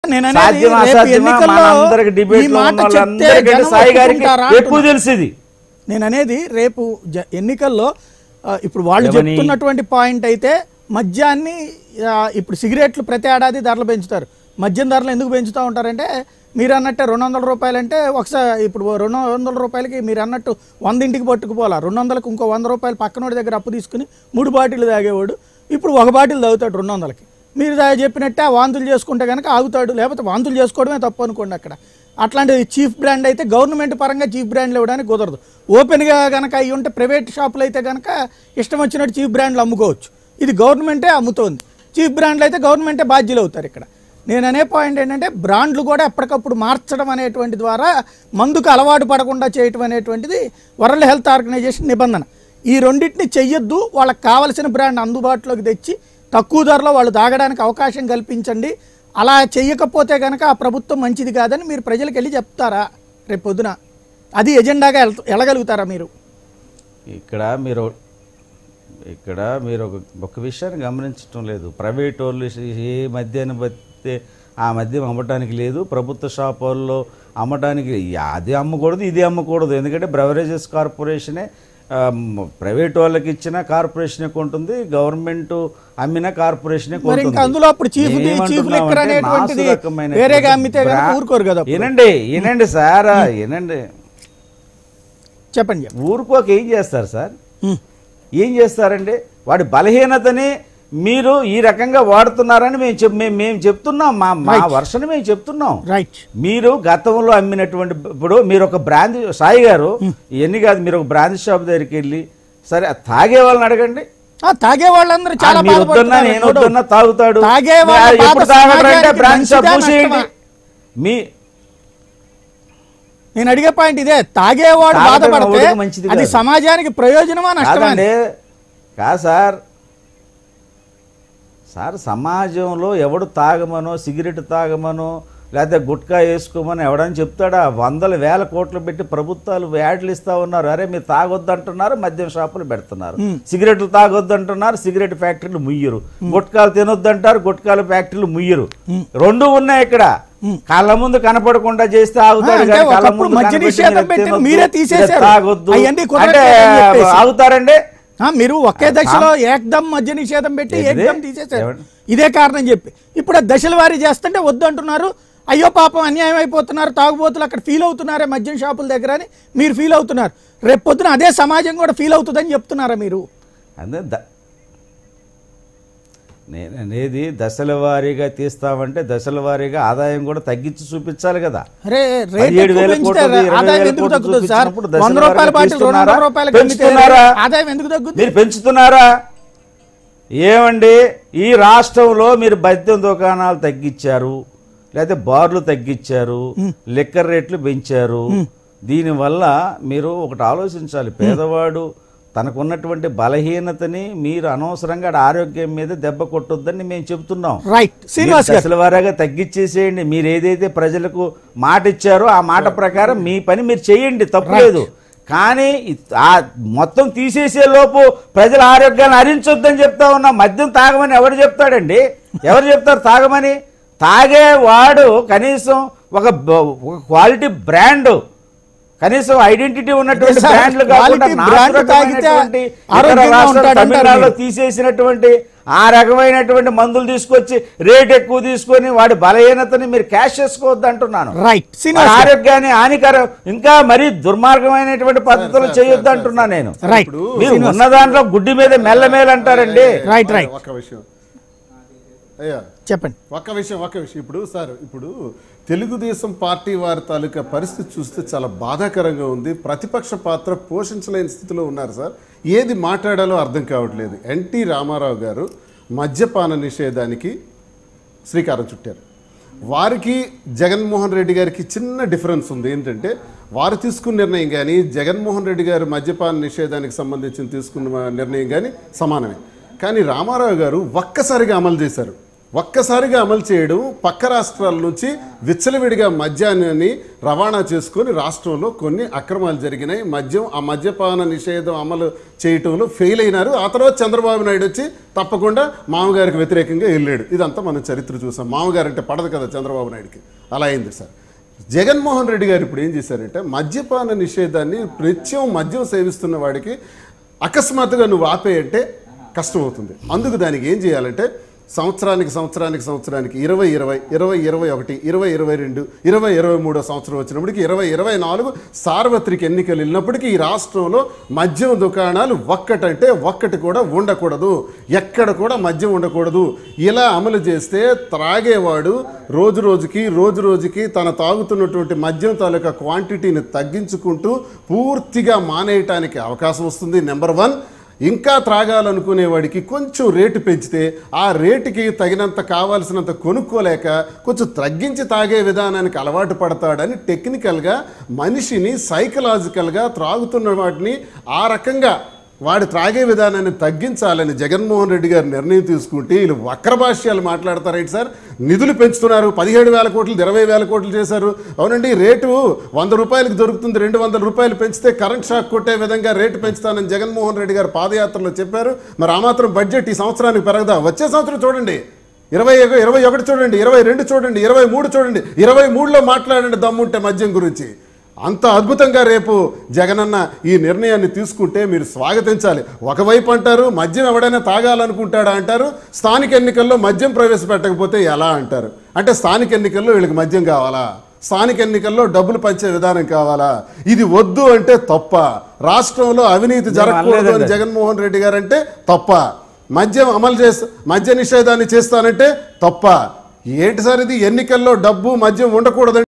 నేను అనేది సాధ్యం రేపు అసాధ్యమా ఎన్నికల్లో మనందరికి ఈ డిబేట్ లో మాట ఉన్న చెప్తే వాళ్ళందరికంటే జనం సాయి గారికి ఒప్పుకుంటారా ఎక్కువ అంటున్నా. తెలుసు ఇది నేను అనేది రేపు జ- ఎన్నికల్లో ఆ, ఇప్పుడు వాళ్ళు ఏమని? చెప్తున్నటువంటి పాయింట్ అయితే మద్యాన్ని ఆ, ఇప్పుడు సిగరెట్లు ప్రతి ఏడాది ధరలు పెంచుతారు మద్యం ధరలు ఎందుకు పెంచుతూ ఉంటారంటే మీరు అన్నట్టే రెండు వందల రూపాయలంటే ఒకసారి ఇప్పుడు రెండు వందల రూపాయలకి మీరు అన్నట్టు వంద ఇంటికి పట్టుకుపోవాలా రెండు వందలకు ఇంకో వంద రూపాయలు పక్కనోడి దగ్గర అప్పు తీసుకుని మూడు బాటిల్ తాగేవాడు ఇప్పుడు ఒక బాటిల్ తాగుతాడు రెండు వందలకి మీరు దా- చెప్పినట్టే ఆ వాంతులు చేసుకుంటే కనుక ఆగుతాడు లేకపోతే వాంతులు చేసుకోవడమే తప్పు అనుకోండి అక్కడ అట్లాంటి చీఫ్ బ్రాండ్ అయితే గవర్నమెంట్ పరంగా చీఫ్ బ్రాండ్లు ఇవ్వడానికి కుదరదు ఓపెన్గా కనుక అవి ఉంటే ప్రైవేట్ షాపులు అయితే కనుక ఇష్టం వచ్చినట్టు చీఫ్ బ్రాండ్లు అమ్ముకోవచ్చు ఇది గవర్నమెంటే అమ్ముతోంది చీఫ్ బ్రాండ్లు అయితే గవర్నమెంటే బాధ్యులు అవుతారు ఇక్కడ నేను అనే పాయింట్ ఏంటంటే బ్రాండ్లు కూడా ఎప్పటికప్పుడు మార్చడం అనేటువంటి ద్వారా మందుకు అలవాటు పడకుండా చేయటం అనేటువంటిది వరల్డ్ హెల్త్ ఆర్గనైజేషన్ నిబంధన ఈ రెండింటిని చెయ్యొద్దు వాళ్ళకి కావలసిన బ్రాండ్ అందుబాటులోకి తెచ్చి తక్కువ ధరలో వాళ్ళు తాగడానికి అవకాశం కల్పించండి అలా చెయ్యకపోతే కనుక ఆ ప్రభుత్వం మంచిది కాదని మీరు ప్రజలకు వెళ్ళి చెప్తారా రేపు పొద్దున అది ఎజెండాగా వెళ్- వెళ్ళగలుగుతారా మీరు ఇక్కడ మీరు ఇక్కడ మీరు ఒక ఒక విషయాన్ని గమనించడం లేదు ప్రైవేట్ వాళ్ళు ఏ మద్యాన్ని బతితే ఆ మద్యం అమ్మటానికి లేదు ప్రభుత్వ షాపుల్లో అమ్మటానికి అది అమ్మకూడదు ఇది అమ్మకూడదు ఎందుకంటే బ్రవరేజెస్ కార్పొరేషనే ఆ, మ్, ప్రైవేట్ వాళ్ళకి ఇచ్చిన కార్పొరేషనే కొంటుంది గవర్నమెంట్ అమ్మిన కార్పొరేషనే మరి ఇంకా కొంటుంది. అందులో అప్పుడు చీఫ్ ది- చీఫ్ మేమేమంటున్నామంటే లిక్కర్ అనేటువంటిది నాసు రకమైనటువంటి వేరేగా అమ్మితే కనుక బ్రా- ఊరుకోరు కదా అప్పుడు. వినండి వినండి సార్ వినండి చెప్పండి చెప్పండి ఊరుకోక ఏం చేస్తారు సార్ ఉమ్. ఏం చేస్తారండి వాడి బలహీనతని మీరు ఈ రకంగా వాడుతున్నారని మేము చెప్ మేము మేము చెప్తున్నాం మా మా వర్షని మేము చెప్తున్నాం రైట్ మీరు గతంలో అమ్మినటువంటి ఇప్పుడు మీరు ఒక బ్రాండ్ సాయి గారు ఇవన్నీ కాదు మీరు ఒక బ్రాండ్ షాప్ దగ్గరికి వెళ్ళి సరే ఆ తాగే వాళ్ళని అడగండి ఆ, తాగే వాళ్ళందరూ ఆ, చాలా మీరు వద్దన్నా బాధపడుతున్నారు నేను no doubt. వద్దన్నా తాగుతాడు తాగే మీ- వాళ్ళ బాధ ఎప్పుడు తాగడంటే సమాజానికి బ్రాండ్ షాప్ మంచిదా, మూసేయండి నష్టమా? మీ నేను అడిగే పాయింట్ ఇదే తాగేవాడు తాగడం బాధపడితే ఎవరికీ మంచిది అది కాదు. సమాజానికి ప్రయోజనమా నష్టమా కాదండి కాదు సార్ సార్ సమాజంలో ఎవడు తాగమనో సిగరెట్ తాగమనో లేకపోతే గుట్కా వేసుకోమని ఎవడని చెప్తాడా వందల వేల కోట్లు పెట్టి ప్రభుత్వాలు యాడ్లు ఇస్తా ఉన్నారు అరే మీరు తాగొద్దు అంటున్నారు మద్యం షాపులు పెడుతున్నారు సిగరెట్లు తాగొద్దు అంటున్నారు సిగరెట్ ఫ్యాక్టరీలు ముయ్యరు గుట్కాలు తినొద్దు అంటారు గుట్కాల ఫ్యాక్టరీలు ముయ్యరు రెండు ఉన్నాయి ఇక్కడ కళ్ళ ముందు కనపడకుండా చేస్తే ఆగుతాడు అంటే కానీ కళ్ళ ఒకప్పుడు ముందు మద్య కనపెట్టి నిషేధం మీరు పెట్టి తినొద్దు, మీరే మీరు తీసేశారు. తాగొద్దు అవన్నీ అంటే కుదరట్లేదని చెప్పేసి. ఆగుతారండి ఆ, మీరు ఒకే దశలో ఏకదం మధ్య నిషేధం పెట్టి ఏంటిది? ఏకదం తీసేశారు ఏమండి? ఇదే కారణం చెప్పి ఇప్పుడు ఆ దశల వారీ చేస్తుంటే వద్దు అంటున్నారు అయ్యో పాపం అన్యాయం అయిపోతున్నారు తాగుబోతులు అక్కడ ఫీల్ అవుతున్నారే మద్యం షాపుల దగ్గర అని మీరు ఫీల్ అవుతున్నారు రేపు పొద్దున అదే సమాజం కూడా ఫీల్ అవుతుందని చెప్తున్నారా మీరు అందే ద నేను అనేది దశల వారీగా తీస్తామంటే దశల వారీగా ఆదాయం కూడా తగ్గించి చూపించాలి కదా అరే రేట్ పదిహేడు ఎక్కువ వేల పెంచితే కోట్లు, ఇరవై ఆదాయం వేల ఎందుకు కోట్లు తగ్గుతుంది సార్ చూపించినప్పుడు దశల వంద రూపాయల వారీగా బాటిల్ రెండు వందల తీస్తున్నారా? రూపాయలకి అమ్మితే పెంచుతున్నారా? ఆదాయం ఎందుకు తగ్గుతుంది మీరు పెంచుతున్నారా ఏమండి ఈ రాష్ట్రంలో మీరు మద్యం దుకాణాలు తగ్గించారు లేకపోతే బార్లు తగ్గించారు లిక్కర్ రేట్లు పెంచారు దీనివల్ల మీరు ఒకటి ఆలోచించాలి పేదవాడు తనకున్నటువంటి బలహీనతని మీరు అనవసరంగా ఆడ ఆరోగ్యం మీద దెబ్బ కొట్టొద్దని మేము చెబుతున్నాం రైట్ శ్రీనివాస్ మీరు గారు దశల వారీగా తగ్గించేసేయండి మీరు ఏదైతే ప్రజలకు మాట ఇచ్చారో ఆ మాట ప్రకారం మీ పని మీరు చేయండి తప్పులేదు కానీ ఇ- ఆ మొత్తం తీసేసే లోపు ప్రజల ఆరోగ్యాన్ని హరించొద్దని చెప్తా ఉన్నా మద్యం తాగమని ఎవరు చెప్తాడండి ఎవరు చెప్తారు తాగమని తాగేవాడు కనీసం ఒక బ- ఒక క్వాలిటీ బ్రాండ్ కనీసం ఐడెంటిటీ ఉన్నటువంటి అదే సార్, బ్రాండ్లు కాకుండా quality brand తాగితే నాసురకమైనటువంటి ఇతర ఆరోగ్యంగా రాష్ట్రాలు ఉంటాడంటారు తమిళనాడులో మీరు. తీసేసినటువంటి ఆ రకమైనటువంటి మందులు తీసుకొచ్చి రేట్ ఎక్కువ తీసుకొని వాడి బలహీనతని మీరు క్యాష్ చేసుకోవద్దు అంటున్నాను రైట్ వాడి శ్రీనివాస్ గారు ఆరోగ్యాన్ని హానికరం ఇంకా మరీ దుర్మార్గమైనటువంటి పద్ధతులు చేయొద్దు అంటున్నా నేను రైట్ మీరు ఉన్న దాంట్లో గుడ్డి మీద మెల్లమేలు అంటారండి రైట్ రైట్ ఒక్క విషయం అయ్యా చెప్పండి ఒక్క విషయం ఒక్క విషయం ఇప్పుడు సార్ ఇప్పుడు తెలుగుదేశం పార్టీ వారి తాలూకా పరిస్థితి చూస్తే చాలా బాధాకరంగా ఉంది ప్రతిపక్ష పాత్ర పోషించలేని స్థితిలో ఉన్నారు సార్ ఏది మాట్లాడాలో అర్థం కావట్లేదు ఎన్టీ రామారావు గారు మద్యపాన నిషేధానికి శ్రీకారం చుట్టారు వారికి జగన్మోహన్ రెడ్డి గారికి చిన్న డిఫరెన్స్ ఉంది ఏంటంటే వారు తీసుకున్న నిర్ణయం కానీ జగన్మోహన్ రెడ్డి గారు మద్యపాన నిషేధానికి సంబంధించిన తీసుకున్న నిర్ణయం కానీ సమానమే కానీ రామారావు గారు ఒక్కసారిగా అమలు చేశారు ఒక్కసారిగా అమలు చేయడం పక్క రాష్ట్రాల నుంచి విచ్చలవిడిగా మద్యాన్ని రవాణా చేసుకొని రాష్ట్రంలో కొన్ని అక్రమాలు జరిగినాయి మద్యం ఆ మద్యపాన నిషేధం అమలు చేయటంలో ఫెయిల్ అయినారు ఆ తర్వాత చంద్రబాబు నాయుడు వచ్చి తప్పకుండా మామగారికి వ్యతిరేకంగా వెళ్ళాడు ఇదంతా మనం చరిత్ర చూసాం మామగారు అంటే పడదు కదా చంద్రబాబు నాయుడుకి అలా అయింది సార్ జగన్మోహన్ రెడ్డి గారు ఇప్పుడు ఏం చేశారంటే మద్యపాన నిషేధాన్ని నిత్యం మద్యం సేవిస్తున్న వాడికి అకస్మాత్తుగా నువ్వు ఆపేయంటే కష్టం అవుతుంది అందుకు దానికి ఏం చేయాలంటే సంవత్సరానికి సంవత్సరానికి సంవత్సరానికి ఇరవై ఇరవై ఇరవై ఇరవై ఒకటి ఇరవై ఇరవై రెండు ఇరవై ఇరవై మూడో సంవత్సరం వచ్చినప్పటికి ఇరవై ఇరవై నాలుగు సార్వత్రిక ఎన్నికలు వెళ్ళినప్పటికీ ఈ రాష్ట్రంలో మద్యం దుకాణాలు ఒక్కటంటే ఒక్కటి కూడా ఉండకూడదు ఎక్కడ కూడా మద్యం ఉండకూడదు ఇలా అమలు చేస్తే త్రాగేవాడు రోజు రోజుకి రోజు రోజుకి తన తాగుతున్నటువంటి మద్యం తాలూకా క్వాంటిటీని తగ్గించుకుంటూ పూర్తిగా మానేయటానికి అవకాశం వస్తుంది నెంబర్ వన్ ఇంకా త్రాగాలనుకునేవాడికి కొంచెం రేటు పెంచితే ఆ రేటుకి తగినంత కావాల్సినంత కొనుక్కోలేక కొంచెం తగ్గించి తాగే విధానానికి అలవాటు పడతాడని టెక్నికల్గా మనిషిని సైకలాజికల్గా త్రాగుతున్న వాటిని ఆ రకంగా వాడి త్రాగే విధానాన్ని తగ్గించాలని జగన్మోహన్ రెడ్డి గారు నిర్ణయం తీసుకుంటే వీళ్ళు వక్ర భాష్యాలు మాట్లాడతారేంటి సార్ నిధులు పెంచుతున్నారు పదిహేడు వేల కోట్లు ఇరవై వేల కోట్లు చేశారు అవునండి రేటు వంద రూపాయలకు దొరుకుతుంది రెండు వందల రూపాయలు పెంచితే కరెంట్ షాక్ కొట్టే విధంగా రేటు పెంచుతానని జగన్మోహన్ రెడ్డి గారు పాదయాత్రలో చెప్పారు మరి ఆ మాత్రం బడ్జెట్ ఈ సంవత్సరానికి పెరగదా వచ్చే సంవత్సరం చూడండి ఇరవై ఒక- ఇరవై ఒకటి చూడండి ఇరవై రెండు చూడండి ఇరవై మూడు చూడండి ఇరవై మూడులో మాట్లాడండి దమ్ముంటే మద్యం గురించి అంత అద్భుతంగా రేపు జగనన్న ఈ నిర్ణయాన్ని తీసుకుంటే మీరు స్వాగతించాలి ఒకవైపు అంటారు మద్యం ఎవడైనా తాగాలనుకుంటాడా అంటారు స్థానిక ఎన్నికల్లో మద్యం ప్రవేశపెట్టకపోతే ఎలా అంటారు అంటే స్థానిక ఎన్నికల్లో వీళ్ళకి మద్యం కావాలా స్థానిక ఎన్నికల్లో డబ్బులు పంచే విధానం కావాలా ఇది వద్దు అంటే తప్ప రాష్ట్రంలో అవినీతి జరగకూడదు అని అనలేదండి. జగన్మోహన్ రెడ్డి గారు అంటే తప్ప మద్యం అమలు చేస్తా మద్య నిషేధాన్ని చేస్తానంటే తప్ప ఏంటి సార్ ఇది ఎన్నికల్లో డబ్బు మద్యం ఉండకూడదంటే